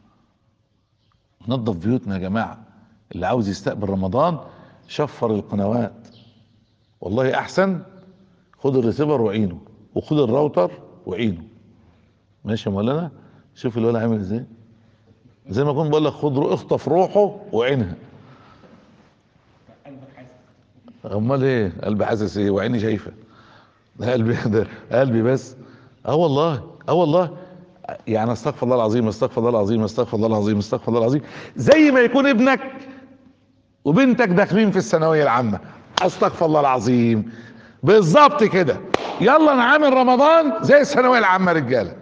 Speaker 1: ننظف بيوتنا يا جماعه اللي عاوز يستقبل رمضان شفر القنوات والله احسن خد الريسيفر وعينه وخد الراوتر وعينه ماشي يا مولانا شوف الولد عامل ازاي زي ما كنت بقول لك خد رو- اخطف روحه وعينها
Speaker 3: قلبك حاسس
Speaker 1: امال ايه قلبي حاسس ايه وعيني شايفه ده قلبي ده قلبي بس اه والله اه والله يعني استغفر الله العظيم استغفر الله العظيم استغفر الله العظيم استغفر الله العظيم زي ما يكون ابنك وبنتك داخلين في الثانويه العامه استغفر الله العظيم بالظبط كده يلا نعامل رمضان زي الثانويه العامه رجاله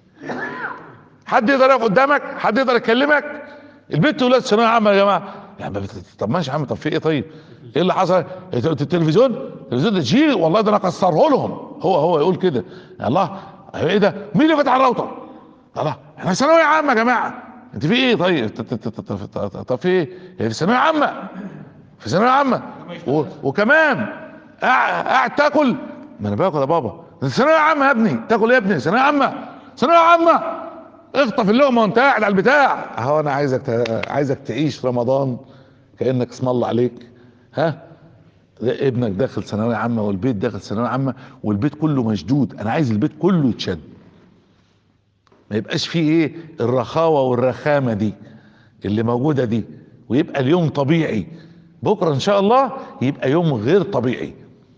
Speaker 1: حد يقدر يقف قدامك حد يقدر يكلمك البنت ولاد ثانويه عامه يا جماعه يعني ما بت- طب ماشي يا عم طب في ايه طيب ايه اللي حصل التلفزيون التلفزيون ده تشيل والله ده انا اكسره لهم هو هو يقول كده يا الله ايه ده مين اللي فتح الراوتر الله احنا ثانويه عامه يا جماعه انت في ايه طيب ت- ت- ت- ت- ت- طب في ايه هي في ثانويه عامه في ثانويه عامه و- وكمان قاعد قاعد تاكل ما انا باكل يا بابا ده ثانويه عامه يا ابني تاكل يا ابني ثانويه عامه ثانويه عامه اخطف اللقمه وانت قاعد على البتاع اهو انا عايزك ت- عايزك تعيش رمضان كانك اسم الله عليك ها ده ابنك داخل ثانويه عامه والبيت داخل ثانويه عامه والبيت كله مشدود انا عايز البيت كله يتشد ما يبقاش فيه ايه الرخاوه والرخامه دي اللي موجوده دي ويبقى اليوم طبيعي بكره ان شاء الله يبقى يوم غير طبيعي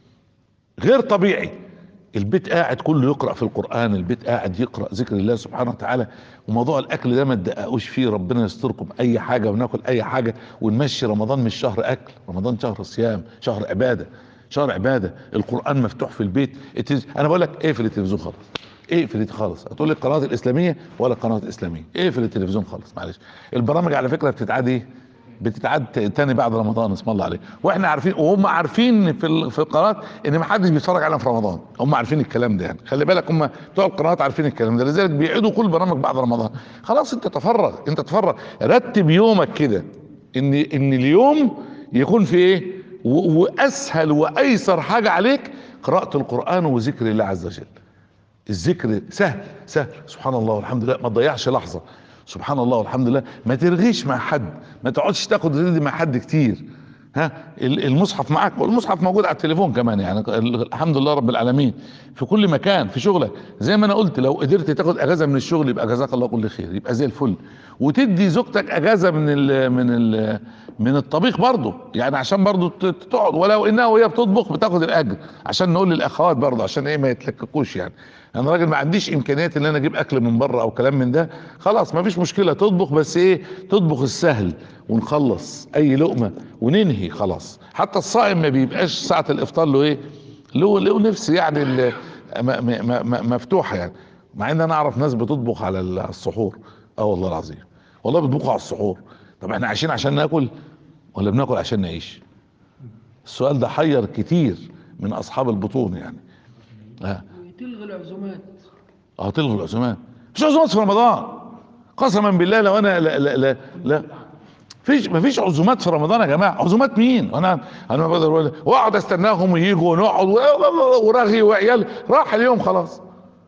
Speaker 1: غير طبيعي البيت قاعد كله يقرا في القران البيت قاعد يقرا ذكر الله سبحانه وتعالى وموضوع الاكل ده ما تدققوش فيه ربنا يستركم اي حاجه وناكل اي حاجه ونمشي رمضان مش شهر اكل رمضان شهر صيام شهر عباده شهر عباده القران مفتوح في البيت التلفز- انا بقول لك اقفل التلفزيون خالص اقفل خالص هتقول لي القناه الاسلاميه ولا القناه الاسلاميه اقفل التلفزيون خالص معلش البرامج على فكره بتتعاد ايه بتتعاد تاني بعد رمضان اسم الله عليه واحنا عارفين وهم عارفين في ال- في القناه ان ما حدش بيتفرج علينا في رمضان هم عارفين الكلام ده يعني خلي بالك هم بتوع القنوات عارفين الكلام ده لذلك بيعيدوا كل برامج بعد رمضان خلاص انت تفرغ انت تفرغ رتب يومك كده ان ان اليوم يكون في ايه و- واسهل وايسر حاجه عليك قراءه القران وذكر الله عز وجل الذكر سهل سهل سبحان الله والحمد لله ما تضيعش لحظه سبحان الله والحمد لله ما ترغيش مع حد ما تقعدش تاخد ريدي مع حد كتير ها ال- المصحف معاك والمصحف موجود على التليفون كمان يعني ال- الحمد لله رب العالمين في كل مكان في شغلك زي ما انا قلت لو قدرت تاخد اجازه من الشغل يبقى جزاك الله كل خير يبقى زي الفل وتدي زوجتك اجازه من ال من ال من الطبيخ برضه يعني عشان برضه ت- تقعد ولو انها وهي بتطبخ بتاخد الاجر عشان نقول للاخوات برضه عشان ايه ما يتلككوش يعني انا راجل ما عنديش امكانيات ان انا اجيب اكل من بره او كلام من ده خلاص ما فيش مشكله تطبخ بس ايه تطبخ السهل ونخلص اي لقمه وننهي خلاص حتى الصائم ما بيبقاش ساعه الافطار له ايه له له نفس يعني ال- م- م- م- مفتوحه يعني مع ان انا اعرف ناس بتطبخ على ال- السحور اه والله العظيم والله بيطبخوا على السحور طب احنا عايشين عشان ناكل ولا بناكل عشان نعيش السؤال ده حير كتير من اصحاب البطون يعني اه
Speaker 4: وتلغي العزومات
Speaker 1: اه تلغوا العزومات مش عزومات في رمضان قسما بالله لو انا لا لا لا, لا فيش مفيش عزومات في رمضان يا جماعه عزومات مين انا انا ما بقدر أقول- واقعد استناهم ويجوا ونقعد و- ورغي وعيال راح اليوم خلاص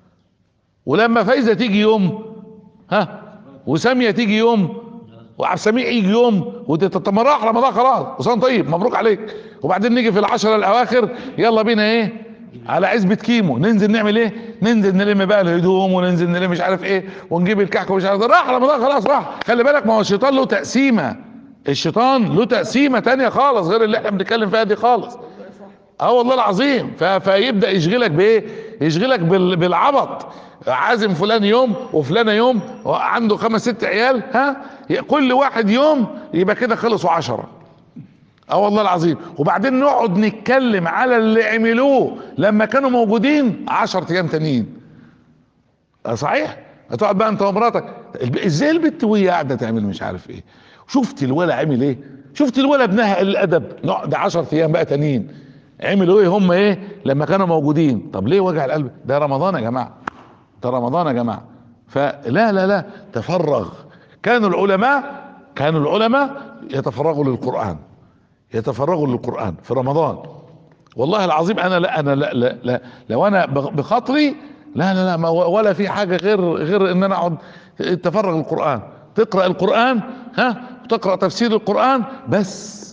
Speaker 1: ولما فايزه تيجي يوم ها وساميه تيجي يوم وعبد السميع يجي يوم وتتم راح رمضان خلاص وسام طيب مبروك عليك وبعدين نيجي في العشرة الاواخر يلا بينا ايه على عزبة كيمو ننزل نعمل ايه ننزل نلم بقى الهدوم وننزل نلم مش عارف ايه ونجيب الكحك ومش عارف راح رمضان خلاص راح خلي بالك ما هو الشيطان له تقسيمة الشيطان له تقسيمة تانية خالص غير اللي احنا بنتكلم فيها دي خالص اه والله العظيم ف- فيبدا يشغلك بايه يشغلك بال- بالعبط عازم فلان يوم وفلانة يوم عنده خمس ست عيال ها كل واحد يوم يبقى كده خلصوا عشرة اه والله العظيم وبعدين نقعد نتكلم على اللي عملوه لما كانوا موجودين عشر ايام تانيين اه صحيح هتقعد بقى انت ومراتك الب- ازاي البت وهي قاعده تعمل مش عارف ايه شفت الولا عمل ايه شفت الولا ابنها قليل الادب نقعد 10 ايام بقى تانيين عملوا ايه هم ايه لما كانوا موجودين طب ليه وجع القلب ده رمضان يا جماعه ده رمضان يا جماعه فلا لا لا تفرغ كانوا العلماء كانوا العلماء يتفرغوا للقران يتفرغوا للقران في رمضان والله العظيم انا لا انا لا لا, لا لو انا بغ- بخاطري لا لا لا ما ولا في حاجه غير غير ان انا اقعد تفرغ القران تقرا القران ها وتقرا تفسير القران بس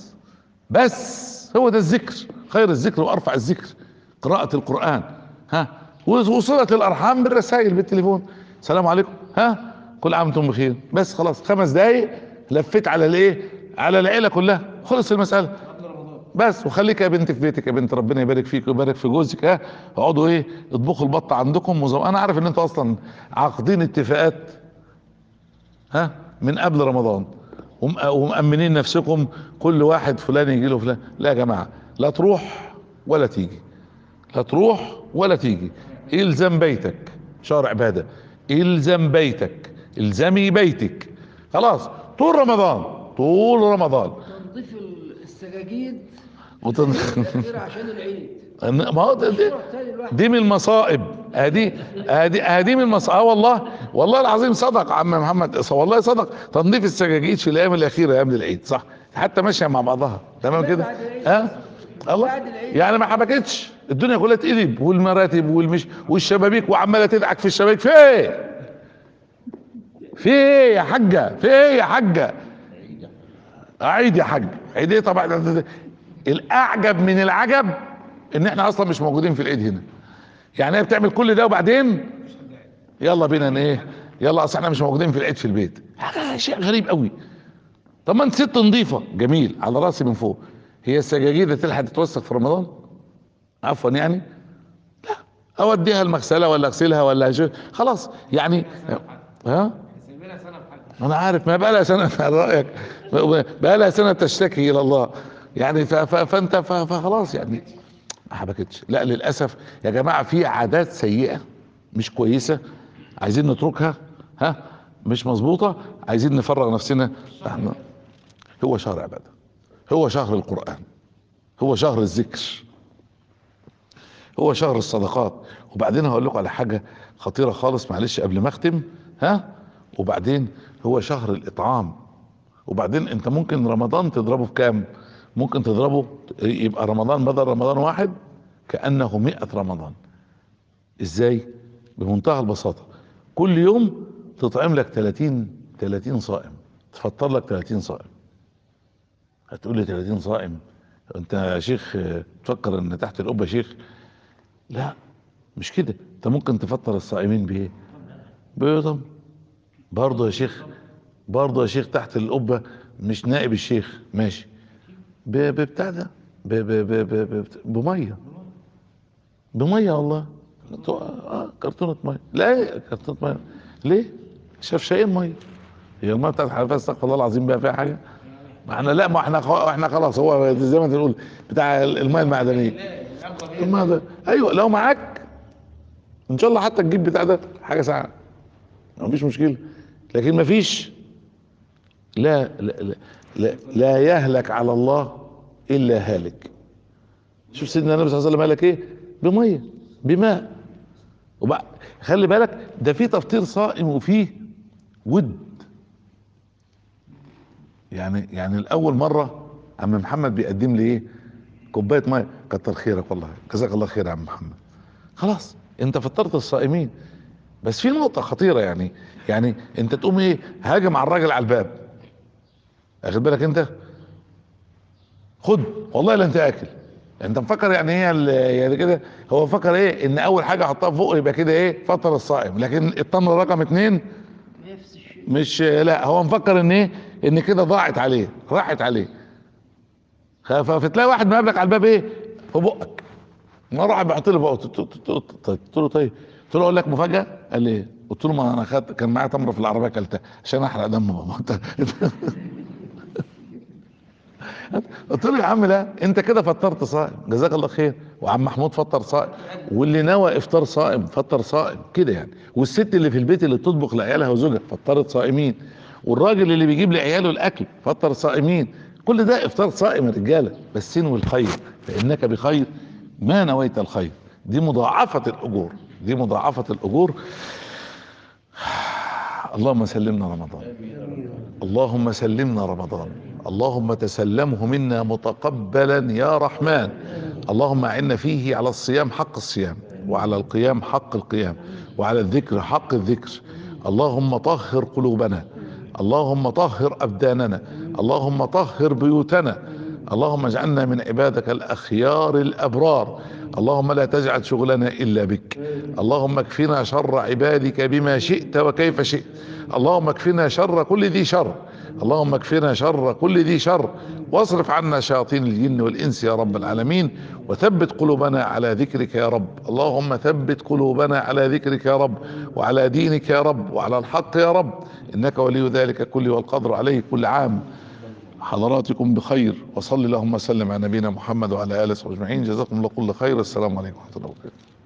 Speaker 1: بس هو ده الذكر خير الذكر وارفع الذكر قراءه القران ها وصله الارحام بالرسائل بالتليفون السلام عليكم ها كل عام وانتم بخير بس خلاص خمس دقايق لفيت على الايه على العيله كلها خلص المساله
Speaker 3: قبل رمضان
Speaker 1: بس وخليك يا بنت في بيتك يا بنت ربنا يبارك فيك ويبارك في جوزك ها اقعدوا ايه اطبخوا البطه عندكم وزم... انا عارف ان انتوا اصلا عاقدين اتفاقات ها من قبل رمضان وم... ومأمنين نفسكم كل واحد فلان يجي له فلان لا يا جماعه لا تروح ولا تيجي لا تروح ولا تيجي الزم بيتك شهر عبادة الزم بيتك الزمي بيتك خلاص طول رمضان طول رمضان
Speaker 4: تنظيف السجاجيد
Speaker 1: وتن...
Speaker 4: الأخيرة عشان العيد
Speaker 1: ما هو ده- دي,
Speaker 4: مشروع تاني الواحد
Speaker 1: دي من المصائب ادي ادي ادي من المصائب اه والله والله العظيم صدق عم محمد والله صدق تنظيف السجاجيد في الايام الاخيره ايام العيد صح حتى ماشيه مع بعضها تمام كده
Speaker 4: بعد العيد.
Speaker 1: ها الله
Speaker 4: بعد العيد.
Speaker 1: يعني ما حبكتش الدنيا كلها تقلب والمراتب والمش والشبابيك وعماله تدعك في الشبابيك في ايه في ايه يا حاجه في ايه يا حاجه عيد يا حاج عيد ايه طبعا ده- ده- ده. الاعجب من العجب ان احنا اصلا مش موجودين في العيد هنا يعني هي بتعمل كل ده وبعدين يلا بينا ن- ايه يلا اصل احنا مش موجودين في العيد في البيت حاجه شيء غريب قوي طب ما انت ست نظيفه جميل على راسي من فوق هي السجاجيد تلحق تتوسخ في رمضان عفوا يعني لا اوديها المغسله ولا اغسلها ولا شو خلاص يعني ها
Speaker 3: سايبينها سنه في حاجه
Speaker 1: انا عارف ما بقى لها سنه على رايك بقى لها سنه تشتكي الى الله يعني ف- ف- فانت ف- فخلاص يعني ما حبكتش لا للاسف يا جماعه في عادات سيئه مش كويسه عايزين نتركها ها مش مظبوطه عايزين نفرغ نفسنا احنا هو شهر عباده هو شهر القران هو شهر الذكر هو شهر الصدقات وبعدين هقول لكم على حاجه خطيره خالص معلش قبل ما اختم ها وبعدين هو شهر الاطعام وبعدين انت ممكن رمضان تضربه بكام ممكن تضربه يبقى رمضان بدل رمضان واحد كانه مئة رمضان ازاي بمنتهى البساطه كل يوم تطعم لك 30 30 صائم تفطر لك 30 صائم هتقول لي 30 صائم انت يا شيخ اه، تفكر ان تحت القبه شيخ لا مش كده انت ممكن تفطر الصائمين بايه بيضم برضه يا شيخ برضه يا شيخ تحت القبه مش نائب الشيخ ماشي ب- ببتاع ده ب- ب- ب- ب- ب- بميه بميه والله تو- اه كرتونه ميه لا إيه كرتونه ميه ليه شفشايين ميه هي الميه بتاعت الحنفيه استغفر الله العظيم بقى فيها حاجه ما احنا لا ما احنا خ- احنا خلاص هو زي ما انت تقول بتاع الميه المعدنيه الميه ده ايوه لو معاك ان شاء الله حتى تجيب بتاع ده حاجه ساعه مفيش مشكله لكن مفيش لا لا لا, لا, لا يهلك على الله الا هالك شوف سيدنا النبي صلى الله عليه وسلم قال لك ايه بميه بماء وبقى خلي بالك ده في تفطير صائم وفيه ود يعني يعني الاول مره عم محمد بيقدم لي ايه كوبايه ميه كتر خيرك والله جزاك الله خير يا عم محمد خلاص انت فطرت الصائمين بس في نقطة خطيرة يعني يعني انت تقوم ايه هاجم على الراجل على الباب واخد بالك انت خد والله لا انت اكل انت مفكر يعني هي ال- يعني كده هو فكر ايه ان اول حاجة احطها فوق يبقى كده ايه فطر الصائم لكن التمر رقم اتنين
Speaker 4: نفس الشيء
Speaker 1: مش لا هو مفكر ان ايه ان كده ضاعت عليه راحت عليه خ- فتلاقي واحد مقابلك على الباب ايه في بقك ما راح بيحط لي بقى قلت له- قلت له- قلت له طيب قلت له اقول لك مفاجاه قال لي ايه قلت له ما انا خدت كان معايا تمره في العربيه اكلتها عشان احرق دم ماما انت قلت له يا عم لا انت كده فطرت صائم جزاك الله خير وعم محمود فطر صائم واللي نوى افطار صائم فطر صائم كده يعني والست اللي في البيت اللي بتطبخ لعيالها وزوجها فطرت صائمين والراجل اللي بيجيب لعياله الاكل فطر صائمين كل ده افطار صائم يا رجاله بس انوي الخير فانك بخير ما نويت الخير دي مضاعفه الاجور دي مضاعفه الاجور اللهم سلمنا رمضان اللهم سلمنا رمضان اللهم تسلمه منا متقبلا يا رحمن اللهم اعنا فيه على الصيام حق الصيام وعلى القيام حق القيام وعلى الذكر حق الذكر اللهم طهر قلوبنا اللهم طهر ابداننا اللهم طهر بيوتنا اللهم اجعلنا من عبادك الاخيار الابرار اللهم لا تجعل شغلنا الا بك اللهم اكفنا شر عبادك بما شئت وكيف شئت اللهم اكفنا شر كل ذي شر اللهم اكفنا شر كل ذي شر واصرف عنا شياطين الجن والانس يا رب العالمين وثبت قلوبنا على ذكرك يا رب اللهم ثبت قلوبنا على ذكرك يا رب وعلى دينك يا رب وعلى الحق يا رب انك ولي ذلك كله والقدر عليه كل عام حضراتكم بخير وصلي اللهم وسلم على نبينا محمد وعلى اله وصحبه اجمعين جزاكم الله كل خير السلام عليكم ورحمه الله وبركاته